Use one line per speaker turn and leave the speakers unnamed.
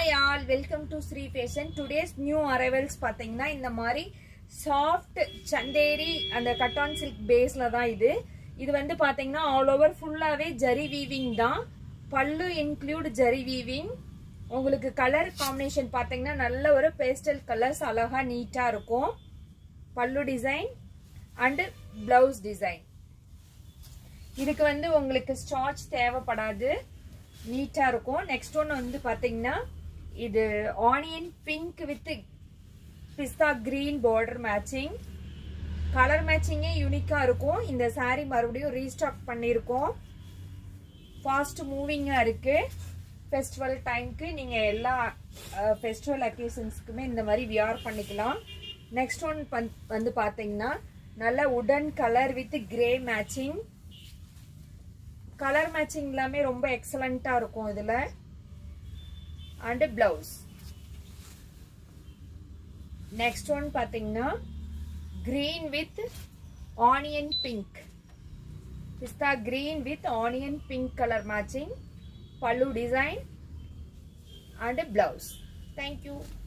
hi all welcome to Sri fashion today's new arrivals பார்த்தீங்கன்னா இந்த மாதிரி சாஃப்ட் சந்தேரி அந்த கட்டான் சில்க் பேஸ்ல தான் இது இது வந்து பார்த்தீங்கன்னா ஆல் ஓவர் ஃபுல்லாகவே ஜரி வீவிங் தான் பல்லு இன்க்ளூட் ஜரி வீவிங் உங்களுக்கு கலர் காம்பினேஷன் பார்த்தீங்கன்னா நல்ல ஒரு பேஸ்டல் கலர்ஸ் அழகா நீட்டாக இருக்கும் பல்லு டிசைன் அண்டு பிளவுஸ் டிசைன் இதுக்கு வந்து உங்களுக்கு ஸ்டார்ச் தேவைப்படாது நீட்டாக இருக்கும் நெக்ஸ்ட் ஒன்று வந்து பார்த்தீங்கன்னா இது onion pink with pista green border matching colour மேட்சிங்கே யூனிக்காக இருக்கும் இந்த சாரீ மறுபடியும் ரீஸ்டாக் பண்ணியிருக்கோம் ஃபாஸ்ட் மூவிங்காக இருக்குது ஃபெஸ்டிவல் டைம்க்கு நீங்கள் எல்லா ஃபெஸ்டிவல் அக்கேஷன்ஸ்க்குமே இந்த மாதிரி வியர் பண்ணிக்கலாம் நெக்ஸ்ட் ஒன் வந்து பார்த்தீங்கன்னா நல்ல உடன் colour with grey matching colour matching எல்லாமே ரொம்ப எக்ஸலண்ட்டாக இருக்கும் இதில் அண்டு பிளவுஸ் நெக்ஸ்ட் ஒன் பார்த்தீங்கன்னா green with onion pink pista green with onion pink color matching pallu design and blouse thank you